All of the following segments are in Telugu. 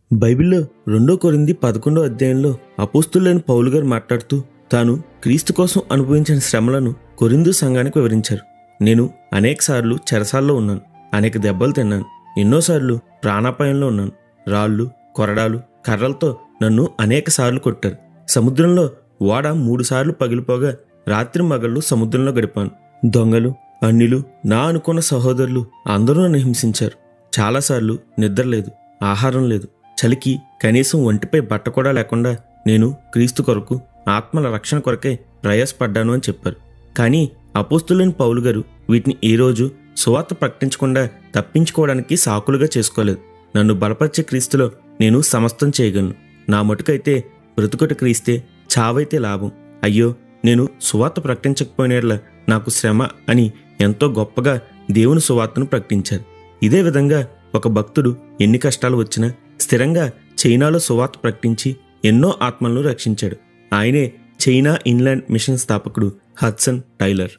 బైబిల్లో రెండో కొరింది పదకొండో అధ్యాయంలో అపోస్తులైన పౌలు గారు మాట్లాడుతూ తాను క్రీస్తు కోసం అనుభవించిన శ్రమలను కొరిందు సంఘానికి వివరించారు నేను అనేకసార్లు చెరసాల్లో ఉన్నాను అనేక దెబ్బలు తిన్నాను ఎన్నోసార్లు ప్రాణాపాయంలో ఉన్నాను రాళ్ళు కొరడాలు కర్రలతో నన్ను అనేక సార్లు కొట్టారు సముద్రంలో ఓడ మూడు సార్లు పగిలిపోగా రాత్రి మగళ్ళు సముద్రంలో గడిపాను దొంగలు అన్నిలు నా అనుకున్న సహోదరులు అందరూ నన్ను హింసించారు చాలాసార్లు నిద్ర లేదు ఆహారం లేదు చలికి కనీసం ఒంటిపై బట్ట కూడా లేకుండా నేను క్రీస్తు కొరకు ఆత్మల రక్షణ కొరకే ప్రయాసపడ్డాను అని చెప్పారు కానీ అపోస్తులైన పౌలు గారు వీటిని ఏ రోజు సువార్త ప్రకటించకుండా తప్పించుకోవడానికి సాకులుగా చేసుకోలేదు నన్ను బలపరిచే క్రీస్తులో నేను సమస్తం చేయగలను నా మటుకైతే బ్రతుకట క్రీస్తే చావైతే లాభం అయ్యో నేను సువార్త ప్రకటించకపోయినట్ల నాకు శ్రమ అని ఎంతో గొప్పగా దేవుని సువార్తను ప్రకటించారు ఇదే విధంగా ఒక భక్తుడు ఎన్ని కష్టాలు వచ్చినా స్థిరంగా చైనాలో సువార్త ప్రకటించి ఎన్నో ఆత్మలను రక్షించాడు ఆయనే చైనా ఇన్లాండ్ మిషన్ స్థాపకుడు Hudson Taylor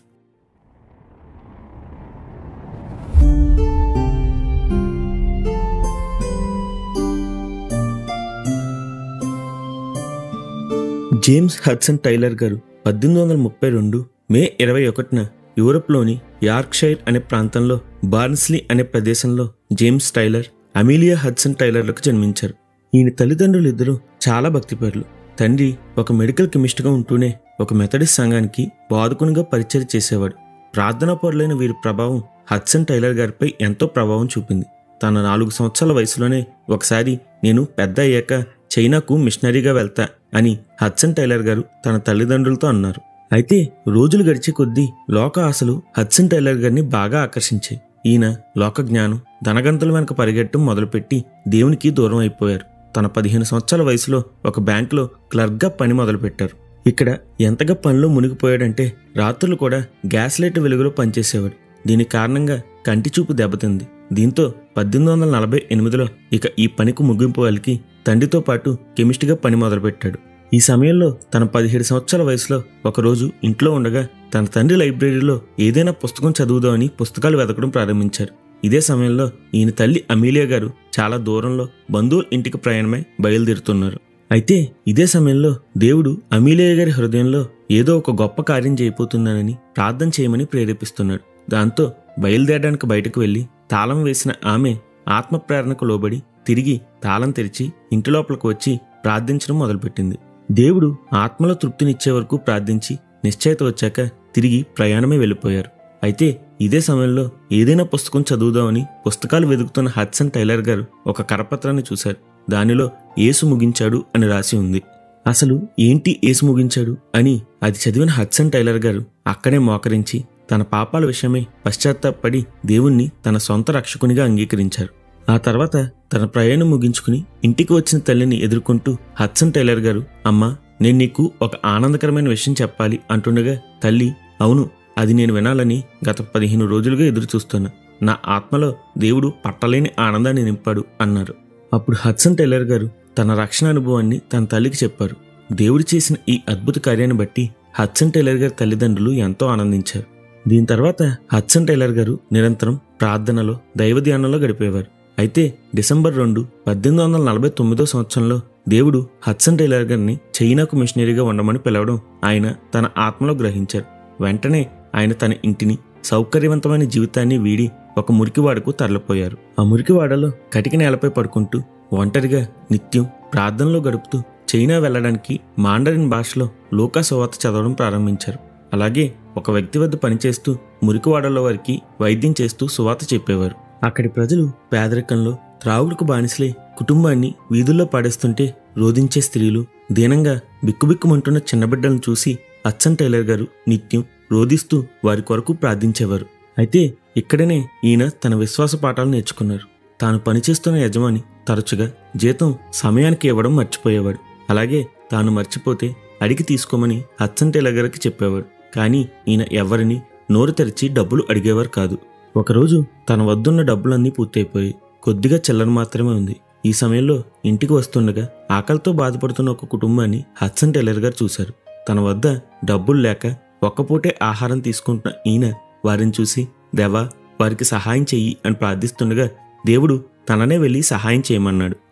James Hudson Taylor గారు పద్దెనిమిది వందల ముప్పై రెండు మే ఇరవై ఒకటిన యూరప్లోని యార్క్షైర్ అనే ప్రాంతంలో బార్న్స్లీ అనే ప్రదేశంలో జేమ్స్ టైలర్ అమీలియా హడ్సన్ టైలర్లకు జన్మించారు ఈయన తల్లిదండ్రులు ఇద్దరు చాలా భక్తిపరులు తండ్రి ఒక మెడికల్ కెమిస్ట్గా ఉంటూనే ఒక మెథడిస్ట్ సంఘానికి బాధకునిగా పరిచయం చేసేవాడు ప్రార్థనా పరులైన వీరి ప్రభావం హడ్సన్ టైలర్ గారిపై ఎంతో ప్రభావం చూపింది తన నాలుగు సంవత్సరాల వయసులోనే ఒకసారి నేను పెద్ద అయ్యాక చైనాకు మిషనరీగా వెళ్తా అని హడ్సన్ టైలర్ గారు తన తల్లిదండ్రులతో అన్నారు అయితే రోజులు గడిచే కొద్దీ లోక ఆశలు హడ్సన్ టైలర్ గారిని బాగా ఆకర్షించాయి ఈయన లోక జ్ఞానం ధనగంతుల వెనక పరిగెట్టడం మొదలుపెట్టి దేవునికి దూరం అయిపోయారు తన పదిహేను సంవత్సరాల వయసులో ఒక బ్యాంకులో క్లర్క్గా పని మొదలుపెట్టారు ఇక్కడ ఎంతగా పనిలో మునిగిపోయాడంటే రాత్రులు కూడా గ్యాస్ లైట్ వెలుగులో పనిచేసేవాడు దీని కారణంగా కంటి చూపు దెబ్బతింది దీంతో పద్దెనిమిది వందల నలభై ఎనిమిదిలో ఇక ఈ పనికి ముగింపు వాళ్ళకి తండ్రితో పాటు కెమిస్ట్గా పని మొదలుపెట్టాడు ఈ సమయంలో తన పదిహేడు సంవత్సరాల వయసులో ఒకరోజు ఇంట్లో ఉండగా తన తండ్రి లైబ్రరీలో ఏదైనా పుస్తకం చదువుదామని పుస్తకాలు వెతకడం ప్రారంభించారు ఇదే సమయంలో ఈయన తల్లి అమీలియా గారు చాలా దూరంలో బంధువుల ఇంటికి ప్రయాణమై బయలుదేరుతున్నారు అయితే ఇదే సమయంలో దేవుడు అమీలియా గారి హృదయంలో ఏదో ఒక గొప్ప కార్యం చేయబోతున్నానని ప్రార్థన చేయమని ప్రేరేపిస్తున్నాడు దాంతో బయలుదేరడానికి బయటకు వెళ్లి తాళం వేసిన ఆమె ఆత్మ ప్రేరణకు లోబడి తిరిగి తాళం తెరిచి ఇంటి లోపలికి వచ్చి ప్రార్థించడం మొదలుపెట్టింది దేవుడు ఆత్మలో తృప్తినిచ్చే వరకు ప్రార్థించి నిశ్చయత వచ్చాక తిరిగి ప్రయాణమే వెళ్ళిపోయారు అయితే ఇదే సమయంలో ఏదైనా పుస్తకం చదువుదామని పుస్తకాలు వెతుకుతున్న హడ్సన్ టైలర్ గారు ఒక కరపత్రాన్ని చూశారు దానిలో ఏసు ముగించాడు అని రాసి ఉంది అసలు ఏంటి ఏసు ముగించాడు అని అది చదివిన హడ్సన్ టైలర్ గారు అక్కడే మోకరించి తన పాపాల విషయమై పశ్చాత్తాపడి దేవుణ్ణి తన సొంత రక్షకునిగా అంగీకరించారు ఆ తర్వాత తన ప్రయాణం ముగించుకుని ఇంటికి వచ్చిన తల్లిని ఎదుర్కొంటూ హడ్సన్ టైలర్ గారు అమ్మా నేను నీకు ఒక ఆనందకరమైన విషయం చెప్పాలి అంటుండగా తల్లి అవును అది నేను వినాలని గత పదిహేను రోజులుగా ఎదురు చూస్తున్నా నా ఆత్మలో దేవుడు పట్టలేని ఆనందాన్ని నింపాడు అన్నారు అప్పుడు హడ్సన్ టైలర్ గారు తన రక్షణ అనుభవాన్ని తన తల్లికి చెప్పారు దేవుడు చేసిన ఈ అద్భుత కార్యాన్ని బట్టి హడ్సన్ టైలర్ గారి తల్లిదండ్రులు ఎంతో ఆనందించారు దీని తర్వాత హడ్సన్ టైలర్ గారు నిరంతరం ప్రార్థనలో దైవ ధ్యానంలో గడిపేవారు అయితే డిసెంబర్ రెండు పద్దెనిమిది వందల నలభై తొమ్మిదో సంవత్సరంలో దేవుడు హడ్సన్ టైలర్ గారిని చైనాకు మిషనరీగా ఉండమని పిలవడం ఆయన తన ఆత్మలో గ్రహించారు వెంటనే ఆయన తన ఇంటిని సౌకర్యవంతమైన జీవితాన్ని వీడి ఒక మురికివాడకు తరలిపోయారు ఆ మురికివాడలో కటిక నేలపై పడుకుంటూ ఒంటరిగా నిత్యం ప్రార్థనలో గడుపుతూ చైనా వెళ్ళడానికి మాండరిన్ భాషలో లోకా సువార్త చదవడం ప్రారంభించారు అలాగే ఒక వ్యక్తి వద్ద పనిచేస్తూ మురికివాడలో వారికి వైద్యం చేస్తూ సువార్త చెప్పేవారు అక్కడి ప్రజలు పేదరికంలో త్రాగుడుకు బానిసలై కుటుంబాన్ని వీధుల్లో పాడేస్తుంటే రోధించే స్త్రీలు దీనంగా బిక్కుబిక్కుమంటున్న చిన్న బిడ్డలను చూసి అచ్చన్ టైలర్ గారు నిత్యం రోధిస్తూ వారి కొరకు ప్రార్థించేవారు అయితే ఇక్కడనే ఈయన తన విశ్వాస పాఠాలు నేర్చుకున్నారు తాను పనిచేస్తున్న యజమాని తరచుగా జీతం సమయానికి ఇవ్వడం మర్చిపోయేవాడు అలాగే తాను మర్చిపోతే అడిగి తీసుకోమని హచ్చన్ టైలర్ గారికి చెప్పేవాడు కానీ ఈయన ఎవరిని నోరు తెరిచి డబ్బులు అడిగేవారు కాదు ఒకరోజు తన వద్దున్న డబ్బులన్నీ పూర్తయిపోయి కొద్దిగా చిల్లర మాత్రమే ఉంది ఈ సమయంలో ఇంటికి వస్తుండగా ఆకలితో బాధపడుతున్న ఒక కుటుంబాన్ని హడ్సన్ టైలర్ గారు చూశారు తన వద్ద డబ్బులు లేక ఒక్కపూటే ఆహారం తీసుకుంటున్న ఈయన వారిని చూసి దేవా వారికి సహాయం చెయ్యి అని ప్రార్థిస్తుండగా దేవుడు తననే వెళ్ళి సహాయం చేయమన్నాడు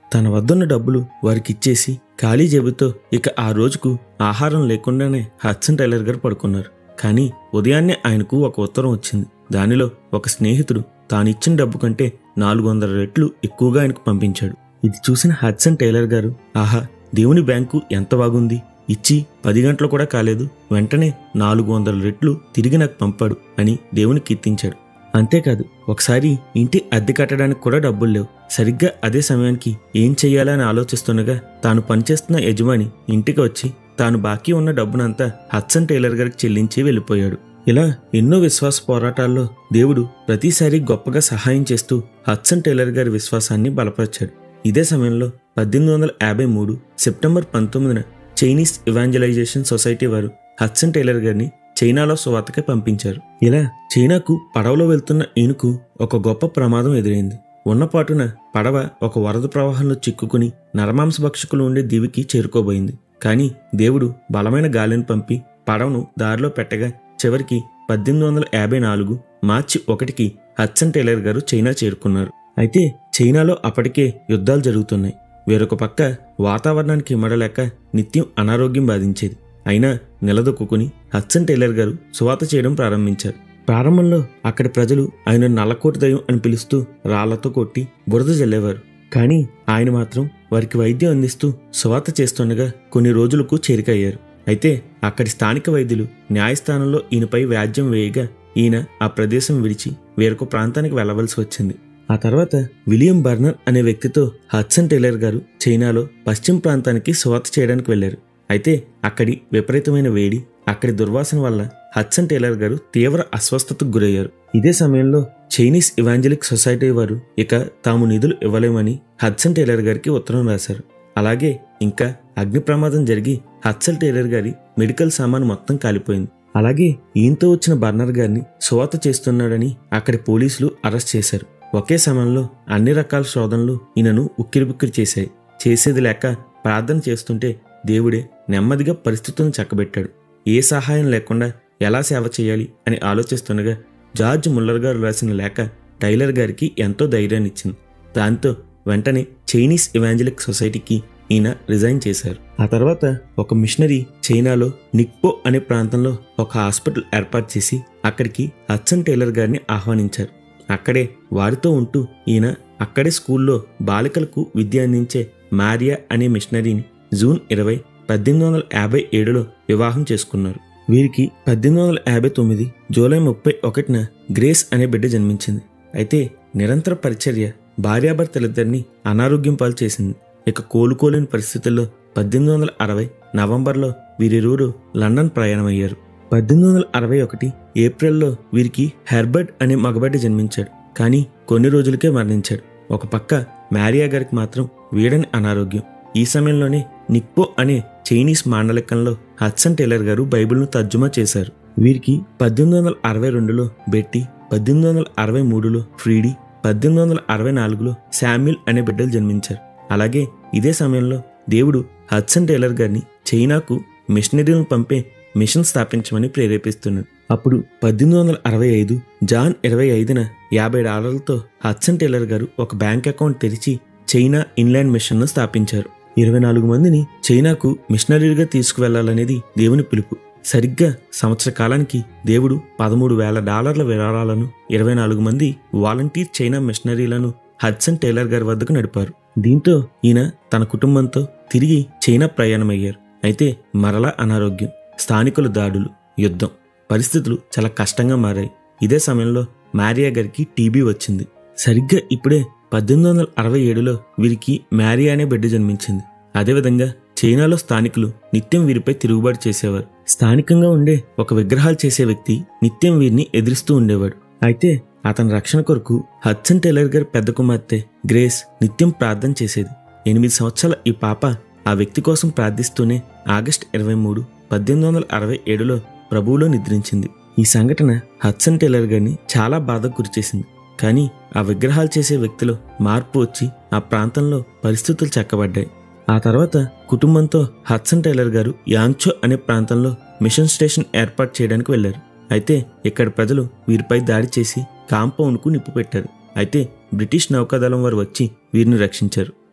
తన వద్దన్న డబ్బులు వారికి ఇచ్చేసి ఖాళీ జేబుతో ఇక ఆ రోజుకు ఆహారం లేకుండానే హడ్సన్ టైలర్ గారు పడుకున్నారు కానీ ఉదయాన్నే ఆయనకు ఒక ఉత్తరం వచ్చింది దానిలో ఒక స్నేహితుడు తానిచ్చిన డబ్బు కంటే నాలుగు వందల రెట్లు ఎక్కువగా ఆయనకు పంపించాడు ఇది చూసిన హడ్సన్ టైలర్ గారు ఆహా దేవుని బ్యాంకు ఎంత బాగుంది ఇచ్చి పది గంటలు కూడా కాలేదు వెంటనే నాలుగు వందల రెట్లు తిరిగి నాకు పంపాడు అని దేవుని కీర్తించాడు అంతేకాదు ఒకసారి ఇంటి అద్దె కట్టడానికి కూడా డబ్బులు లేవు సరిగ్గా అదే సమయానికి ఏం చెయ్యాలని ఆలోచిస్తుండగా తాను పనిచేస్తున్న యజమాని ఇంటికి వచ్చి తాను బాకీ ఉన్న డబ్బునంతా హడ్సన్ టైలర్ గారికి చెల్లించి వెళ్ళిపోయాడు ఇలా ఎన్నో విశ్వాస పోరాటాల్లో దేవుడు ప్రతిసారి గొప్పగా సహాయం చేస్తూ హడ్సన్ టైలర్ గారి విశ్వాసాన్ని బలపరిచాడు ఇదే సమయంలో పద్దెనిమిది వందల యాభై మూడు సెప్టెంబర్ పంతొమ్మిదిన చైనీస్ ఇవాంజలైజేషన్ సొసైటీ వారు హడ్సన్ టైలర్ గారిని చైనాలో సువార్తకి పంపించారు ఇలా చైనాకు పడవలో వెళ్తున్న ఈయనకు ఒక గొప్ప ప్రమాదం ఎదురైంది ఉన్నపాటున పడవ ఒక వరద ప్రవాహంలో చిక్కుకుని నరమాంసభక్షకులు ఉండే దీవికి చేరుకోబోయింది కానీ దేవుడు బలమైన గాలిని పంపి పడవను దారిలో పెట్టగా చివరికి పద్దెనిమిది వందల యాభై నాలుగు మార్చి ఒకటికి హడ్సన్ టైలర్ గారు చైనా చేరుకున్నారు అయితే చైనాలో అప్పటికే యుద్ధాలు జరుగుతున్నాయి వేరొక పక్క వాతావరణానికి ఇమ్మడలేక నిత్యం అనారోగ్యం బాధించేది అయినా నిలదొక్కుని హడ్సన్ టైలర్ గారు సువాత చేయడం ప్రారంభించారు ప్రారంభంలో అక్కడి ప్రజలు ఆయన నల్లకోటి దయం అని పిలుస్తూ రాళ్లతో కొట్టి బురద జల్లేవారు కానీ ఆయన మాత్రం వారికి వైద్యం అందిస్తూ సువాత చేస్తుండగా కొన్ని రోజులకు చేరికయ్యారు అయితే అక్కడి స్థానిక వైద్యులు న్యాయస్థానంలో ఈయనపై వ్యాజ్యం వేయగా ఈయన ఆ ప్రదేశం విడిచి వేరొక ప్రాంతానికి వెళ్లవలసి వచ్చింది ఆ తర్వాత విలియం బర్నర్ అనే వ్యక్తితో హడ్సన్ టైలర్ గారు చైనాలో పశ్చిమ ప్రాంతానికి సువార్త చేయడానికి వెళ్లారు అయితే అక్కడి విపరీతమైన వేడి అక్కడి దుర్వాసన వల్ల హడ్సన్ టైలర్ గారు తీవ్ర అస్వస్థతకు గురయ్యారు ఇదే సమయంలో చైనీస్ ఇవాంజలిక్ సొసైటీ వారు ఇక తాము నిధులు ఇవ్వలేమని హడ్సన్ టైలర్ గారికి ఉత్తరం రాశారు అలాగే ఇంకా అగ్ని ప్రమాదం జరిగి హడ్సన్ టైలర్ గారి మెడికల్ సామాన్ మొత్తం కాలిపోయింది అలాగే ఈయంతో వచ్చిన బర్నర్ గారిని సువాత చేస్తున్నాడని అక్కడి పోలీసులు అరెస్ట్ చేశారు ఒకే సమయంలో అన్ని రకాల శోధనలు ఈయనను ఉక్కిరిబుక్కిరి చేశాయి చేసేది లేక ప్రార్థన చేస్తుంటే దేవుడే నెమ్మదిగా పరిస్థితులను చక్కబెట్టాడు ఏ సహాయం లేకుండా ఎలా సేవ చేయాలి అని ఆలోచిస్తుండగా జార్జ్ ముల్లర్ గారు రాసిన లేఖ టైలర్ గారికి ఎంతో ధైర్యాన్ని ఇచ్చింది దాంతో వెంటనే చైనీస్ ఇవాంజలిక్ సొసైటీకి ఈయన రిజైన్ చేశారు ఆ తర్వాత ఒక మిషనరీ చైనాలో నిక్పో అనే ప్రాంతంలో ఒక హాస్పిటల్ ఏర్పాటు చేసి అక్కడికి హడ్సన్ టైలర్ గారిని ఆహ్వానించారు అక్కడే వారితో ఉంటూ ఈయన అక్కడే స్కూల్లో బాలికలకు విద్య అందించే మారియా అనే మిషనరీని జూన్ ఇరవై పద్దెనిమిది వందల యాభై ఏడులో వివాహం చేసుకున్నారు వీరికి పద్దెనిమిది వందల యాభై తొమ్మిది జూలై ముప్పై ఒకటిన గ్రేస్ అనే బిడ్డ జన్మించింది అయితే నిరంతర పరిచర్య భార్యాభర్తలిద్దరినీ అనారోగ్యం పాలు చేసింది ఇక కోలుకోలేని పరిస్థితుల్లో పద్దెనిమిది వందల అరవై నవంబర్లో వీరిరువురు లండన్ ప్రయాణమయ్యారు పద్దెనిమిది వందల అరవై ఒకటి ఏప్రిల్లో వీరికి హెర్బర్ట్ అనే మగబిడ్డ జన్మించాడు కానీ కొన్ని రోజులకే మరణించాడు ఒక పక్క మ్యారియా గారికి మాత్రం వీడని అనారోగ్యం ఈ సమయంలోనే నిప్పో అనే చైనీస్ మాండలికంలో హడ్సన్ టైలర్ గారు బైబిల్ను తర్జుమా చేశారు వీరికి పద్దెనిమిది వందల అరవై రెండులో బెట్టి పద్దెనిమిది వందల అరవై మూడులో ఫ్రీడీ పద్దెనిమిది వందల అరవై నాలుగులో శామ్యుల్ అనే బిడ్డలు జన్మించారు అలాగే ఇదే సమయంలో దేవుడు హడ్సన్ టైలర్ గారిని చైనాకు మిషనరీలను పంపే మిషన్ స్థాపించమని ప్రేరేపిస్తున్నాడు అప్పుడు పద్దెనిమిది వందల అరవై ఐదు జాన్ ఇరవై ఐదున యాభై డాలర్లతో హడ్సన్ టైలర్ గారు ఒక బ్యాంక్ అకౌంట్ తెరిచి చైనా ఇన్లాండ్ మిషన్ను స్థాపించారు ఇరవై నాలుగు మందిని చైనాకు మిషనరీగా తీసుకువెళ్లాలనేది దేవుని పిలుపు సరిగ్గా సంవత్సర కాలానికి దేవుడు పదమూడు వేల డాలర్ల విరాళాలను ఇరవై నాలుగు మంది వాలంటీర్ చైనా మిషనరీలను హడ్సన్ టైలర్ గారి వద్దకు నడిపారు దీంతో ఈయన తన కుటుంబంతో తిరిగి చైనా ప్రయాణమయ్యారు అయితే మరలా అనారోగ్యం స్థానికుల దాడులు యుద్ధం పరిస్థితులు చాలా కష్టంగా మారాయి ఇదే సమయంలో మారియా గారికి టీబీ వచ్చింది సరిగ్గా ఇప్పుడే పద్దెనిమిది వందల అరవై ఏడులో వీరికి మ్యారియా అనే బిడ్డ జన్మించింది అదేవిధంగా చైనాలో స్థానికులు నిత్యం వీరిపై తిరుగుబాటు చేసేవారు స్థానికంగా ఉండే ఒక విగ్రహాలు చేసే వ్యక్తి నిత్యం వీరిని ఎదిరిస్తూ ఉండేవాడు అయితే అతని రక్షణ కొరకు హడ్సన్ టైలర్ గారి పెద్ద కుమార్తె గ్రేస్ నిత్యం ప్రార్థన చేసేది ఎనిమిది సంవత్సరాల ఈ పాప ఆ వ్యక్తి కోసం ప్రార్థిస్తూనే ఆగస్ట్ ఇరవై మూడు పద్దెనిమిది వందల అరవై ఏడులో ప్రభువులో నిద్రించింది ఈ సంఘటన హడ్సన్ టైలర్ గారిని చాలా బాధకు గురిచేసింది కానీ ఆ విగ్రహాలు చేసే వ్యక్తిలో మార్పు వచ్చి ఆ ప్రాంతంలో పరిస్థితులు చక్కబడ్డాయి ఆ తర్వాత కుటుంబంతో హడ్సన్ టైలర్ గారు యాంగ్చో అనే ప్రాంతంలో మిషన్ స్టేషన్ ఏర్పాటు చేయడానికి వెళ్లారు అయితే ఇక్కడ ప్రజలు వీరిపై దాడి చేసి కాంపౌండ్కు నిప్పు పెట్టారు అయితే బ్రిటిష్ నౌకాదళం వారు వచ్చి వీరిని రక్షించారు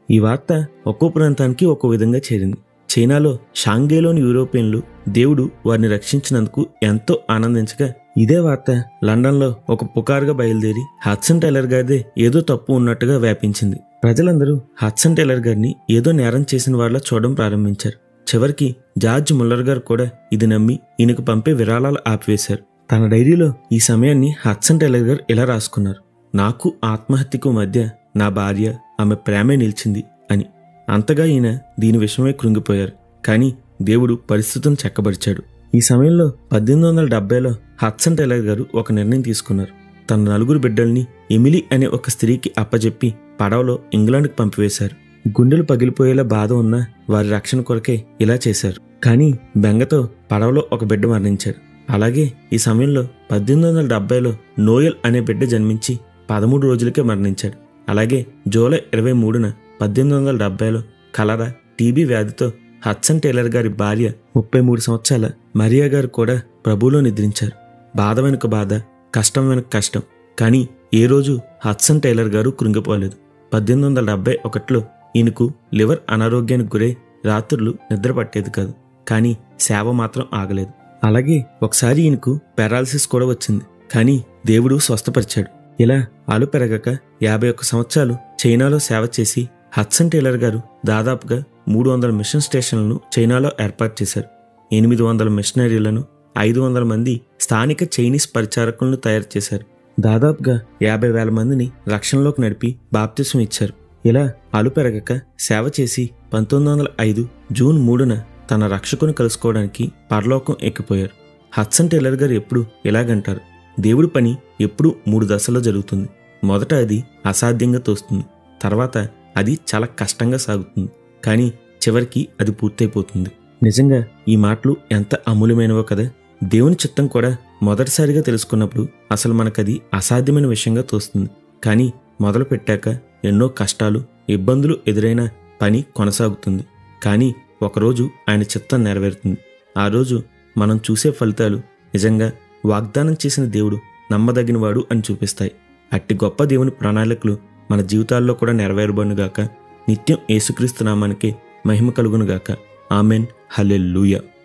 ఈ వార్త ఒక్కో ప్రాంతానికి ఒక్కో విధంగా చేరింది చైనాలో షాంఘైలోని యూరోపియన్లు దేవుడు వారిని రక్షించినందుకు ఎంతో ఆనందించగా ఇదే వార్త లండన్లో ఒక పుకారుగా బయలుదేరి హడ్సన్ టైలర్ గారిదే ఏదో తప్పు ఉన్నట్టుగా వ్యాపించింది ప్రజలందరూ హడ్సన్ టైలర్ గారిని ఏదో నేరం చేసిన వాళ్ళ చూడడం ప్రారంభించారు చివరికి జార్జ్ ముల్లర్ గారు కూడా ఇది నమ్మి ఈయనకు పంపే విరాళాలు ఆపివేశారు తన డైరీలో ఈ సమయాన్ని హడ్సన్ టైలర్ గారు ఇలా రాసుకున్నారు నాకు ఆత్మహత్యకు మధ్య నా భార్య ఆమె ప్రేమే నిలిచింది అని అంతగా ఈయన దీని విషయమై కృంగిపోయారు కానీ దేవుడు పరిస్థితులను చక్కబరిచాడు ఈ సమయంలో పద్దెనిమిది వందల డెబ్బైలో హడ్సన్ టైలర్ గారు ఒక నిర్ణయం తీసుకున్నారు తన నలుగురు బిడ్డల్ని ఎమిలీ అనే ఒక స్త్రీకి అప్పజెప్పి పడవలో ఇంగ్లాండ్కి పంపివేశారు గుండెలు పగిలిపోయేలా బాధ ఉన్న వారి రక్షణ కొరకే ఇలా చేశారు కానీ బెంగతో పడవలో ఒక బిడ్డ మరణించాడు అలాగే ఈ సమయంలో పద్దెనిమిది వందల డెబ్బైలో నోయల్ అనే బిడ్డ జన్మించి పదమూడు రోజులకే మరణించాడు అలాగే జూలై ఇరవై మూడున పద్దెనిమిది వందల డెబ్బైలో కలరా టీబీ వ్యాధితో హడ్సన్ టైలర్ గారి భార్య ముప్పై మూడు సంవత్సరాల మరియా గారు కూడా ప్రభువులో నిద్రించారు బాధ వెనుక బాధ కష్టం వెనుక కష్టం కానీ ఏ రోజు హడ్సన్ టైలర్ గారు కృంగిపోలేదు పద్దెనిమిది వందల డెబ్బై ఒకటిలో ఈయనకు లివర్ అనారోగ్యానికి గురై రాత్రులు నిద్ర పట్టేది కాదు కానీ సేవ మాత్రం ఆగలేదు అలాగే ఒకసారి ఈయనకు పెరాలసిస్ కూడా వచ్చింది కానీ దేవుడు స్వస్థపరిచాడు ఇలా ఆలు పెరగక యాభై ఒక్క సంవత్సరాలు చైనాలో సేవ చేసి హడ్సన్ టైలర్ గారు దాదాపుగా మూడు వందల మిషన్ స్టేషన్లను చైనాలో ఏర్పాటు చేశారు ఎనిమిది వందల మిషనరీలను ఐదు వందల మంది స్థానిక చైనీస్ పరిచారకులను తయారు చేశారు దాదాపుగా యాభై వేల మందిని రక్షణలోకి నడిపి బాప్తిసం ఇచ్చారు ఇలా అలు పెరగక సేవ చేసి పంతొమ్మిది వందల ఐదు జూన్ మూడున తన రక్షకుని కలుసుకోవడానికి పరలోకం ఎక్కిపోయారు హడ్సన్ టైలర్ గారు ఎప్పుడు ఇలాగంటారు దేవుడి పని ఎప్పుడూ మూడు దశల్లో జరుగుతుంది మొదట అది అసాధ్యంగా తోస్తుంది తర్వాత అది చాలా కష్టంగా సాగుతుంది కానీ చివరికి అది పూర్తయిపోతుంది నిజంగా ఈ మాటలు ఎంత అమూల్యమైనవో కదా దేవుని చిత్తం కూడా మొదటిసారిగా తెలుసుకున్నప్పుడు అసలు మనకది అసాధ్యమైన విషయంగా తోస్తుంది కానీ మొదలు పెట్టాక ఎన్నో కష్టాలు ఇబ్బందులు ఎదురైన పని కొనసాగుతుంది కానీ ఒకరోజు ఆయన చిత్తం నెరవేరుతుంది ఆ రోజు మనం చూసే ఫలితాలు నిజంగా వాగ్దానం చేసిన దేవుడు నమ్మదగినవాడు అని చూపిస్తాయి అట్టి గొప్ప దేవుని ప్రణాళికలు మన జీవితాల్లో కూడా నెరవేరబడునుగాక నిత్యం యేసుక్రీస్తు నామానికి మహిమ కలుగునుగాక ఆమెన్ హల్లెలూయా